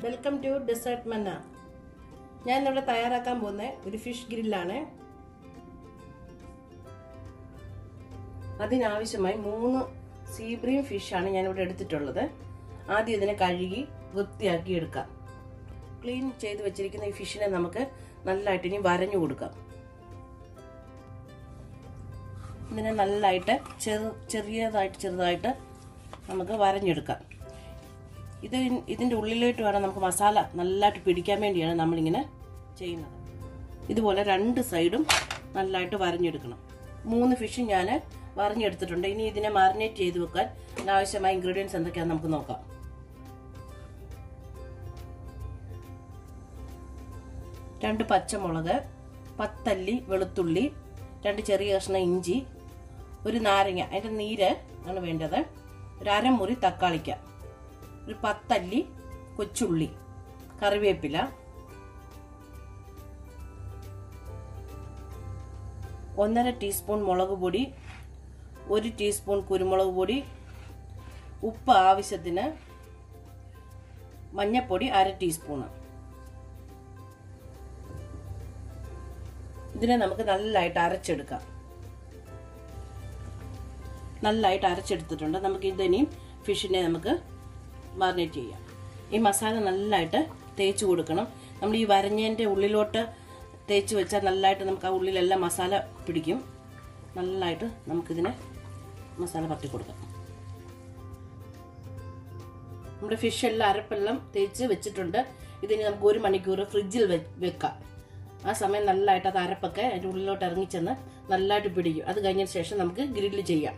welcome to desert മന്ന ഞാൻ ഇന്നിവിടെ തയ്യാറാക്കാൻ പോകുന്ന ഒരു ഫിഷ് ഗ്രില്ലാണ് അതിനാവശ്യമായി മൂന്ന് സീബ്രീം ഫിഷാണ് ഞാനിവിടെ എടുത്തിട്ടുള്ളത് ആദ്യം ഇതിനെ കഴുകി വൃത്തിയാക്കി എടുക്കാം ക്ലീൻ ചെയ്ത് വെച്ചിരിക്കുന്ന ഈ ഫിഷിനെ നമുക്ക് നല്ലതായിട്ട് ഇനി വരഞ്ഞു കൊടുക്കാം ഇതിനെ നല്ലതായിട്ട് ചെറു ചെറിയതായിട്ട് ചെറുതായിട്ട് നമുക്ക് വരഞ്ഞെടുക്കാം ഇത് ഇതിൻ്റെ ഉള്ളിലോട്ട് വേണം നമുക്ക് മസാല നല്ലതായിട്ട് പിടിക്കാൻ വേണ്ടിയാണ് നമ്മളിങ്ങനെ ചെയ്യുന്നത് ഇതുപോലെ രണ്ട് സൈഡും നല്ലതായിട്ട് വരഞ്ഞെടുക്കണം മൂന്ന് ഫിഷ് ഞാൻ വരഞ്ഞെടുത്തിട്ടുണ്ട് ഇനി ഇതിനെ മാറിനേറ്റ് ചെയ്ത് വെക്കാൻ ആവശ്യമായ ഇൻഗ്രീഡിയൻസ് എന്തൊക്കെയാണെന്ന് നമുക്ക് നോക്കാം രണ്ട് പച്ചമുളക് പത്തല്ലി വെളുത്തുള്ളി രണ്ട് ചെറിയ കഷ്ണം ഇഞ്ചി ഒരു നാരങ്ങ അതിൻ്റെ നീര് ആണ് വേണ്ടത് ഒരു അരമുറി തക്കാളിക്ക ഒരു പത്തല്ലി കൊച്ചുള്ളി കറിവേപ്പില ഒന്നര ടീസ്പൂൺ മുളക് പൊടി ഒരു ടീസ്പൂൺ കുരുമുളക് പൊടി ഉപ്പ് ആവശ്യത്തിന് മഞ്ഞപ്പൊടി അര ടീസ്പൂണ് ഇതിനെ നമുക്ക് നല്ലതായിട്ട് അരച്ചെടുക്കാം നല്ലതായിട്ട് അരച്ചെടുത്തിട്ടുണ്ട് നമുക്ക് ഇതിനെയും ഫിഷിനെ നമുക്ക് മാറിനേറ്റ് ചെയ്യാം ഈ മസാല നല്ലതായിട്ട് തേച്ച് കൊടുക്കണം നമ്മൾ ഈ വരഞ്ഞതിൻ്റെ ഉള്ളിലോട്ട് തേച്ച് വെച്ചാൽ നല്ലതായിട്ട് നമുക്ക് ആ ഉള്ളിലെല്ലാം മസാല പിടിക്കും നല്ലതായിട്ട് നമുക്കിതിനെ മസാല പറ്റി കൊടുക്കാം നമ്മുടെ ഫിഷ് എല്ലാം അരപ്പെല്ലാം തേച്ച് വെച്ചിട്ടുണ്ട് ഇതിന് നമുക്ക് ഒരു മണിക്കൂർ ഫ്രിഡ്ജിൽ വെക്കാം ആ സമയം നല്ലതായിട്ട് അത് അരപ്പൊക്കെ അതിൻ്റെ ഉള്ളിലോട്ട് ഇറങ്ങിച്ചെന്ന് നല്ലതായിട്ട് പിടിക്കും അത് കഴിഞ്ഞതിന് ശേഷം നമുക്ക് ഗ്രില്ല് ചെയ്യാം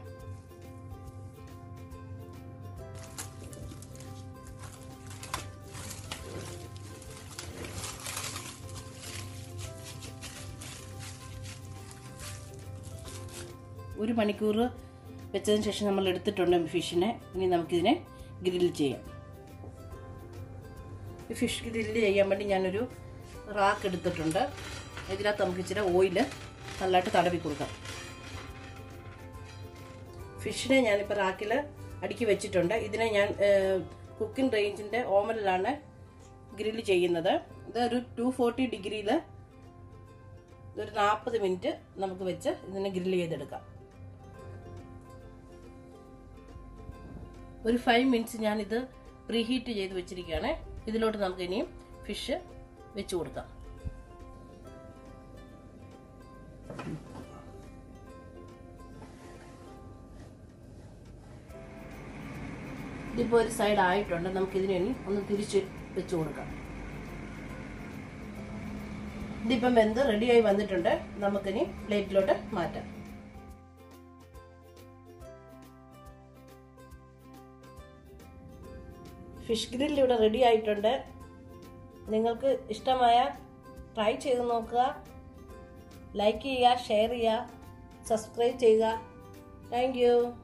ഒരു മണിക്കൂർ വെച്ചതിന് ശേഷം നമ്മൾ എടുത്തിട്ടുണ്ട് ഫിഷിനെ ഇനി നമുക്കിതിനെ ഗ്രില്ല് ചെയ്യാം ഈ ഫിഷ് ഗ്രില്ല് ചെയ്യാൻ വേണ്ടി ഞാനൊരു റാക്ക് എടുത്തിട്ടുണ്ട് ഇതിനകത്ത് നമുക്ക് ഇച്ചിരി ഓയിൽ നല്ലതായിട്ട് തടവി കൊടുക്കാം ഫിഷിനെ ഞാനിപ്പോൾ റാക്കിൽ അടുക്കി വെച്ചിട്ടുണ്ട് ഇതിനെ ഞാൻ കുക്കിംഗ് റേഞ്ചിൻ്റെ ഓമനിലാണ് ഗ്രില്ല് ചെയ്യുന്നത് ഇത് ഒരു ടു ഫോർട്ടി ഡിഗ്രിയിൽ ഒരു നാൽപ്പത് മിനിറ്റ് നമുക്ക് വെച്ച് ഇതിനെ ഗ്രില്ല് ചെയ്തെടുക്കാം ഒരു ഫൈവ് മിനിറ്റ്സ് ഞാനിത് പ്രീഹീറ്റ് ചെയ്ത് വെച്ചിരിക്കുകയാണ് ഇതിലോട്ട് നമുക്ക് ഇനിയും ഫിഷ് വെച്ച് കൊടുക്കാം ഇതിപ്പോൾ ഒരു സൈഡ് ആയിട്ടുണ്ട് നമുക്ക് ഇതിനെ ഇനി ഒന്ന് തിരിച്ച് വെച്ച് കൊടുക്കാം ഇതിപ്പം വെന്ത് റെഡിയായി വന്നിട്ടുണ്ട് നമുക്കിനി പ്ലേറ്റിലോട്ട് മാറ്റാം ഫിഷ് ഗ്രിൽ ഇവിടെ റെഡി ആയിട്ടുണ്ട് നിങ്ങൾക്ക് ഇഷ്ടമായ ട്രൈ ചെയ്ത് നോക്കുക ലൈക്ക് ചെയ്യുക ഷെയർ ചെയ്യുക സബ്സ്ക്രൈബ് ചെയ്യുക താങ്ക്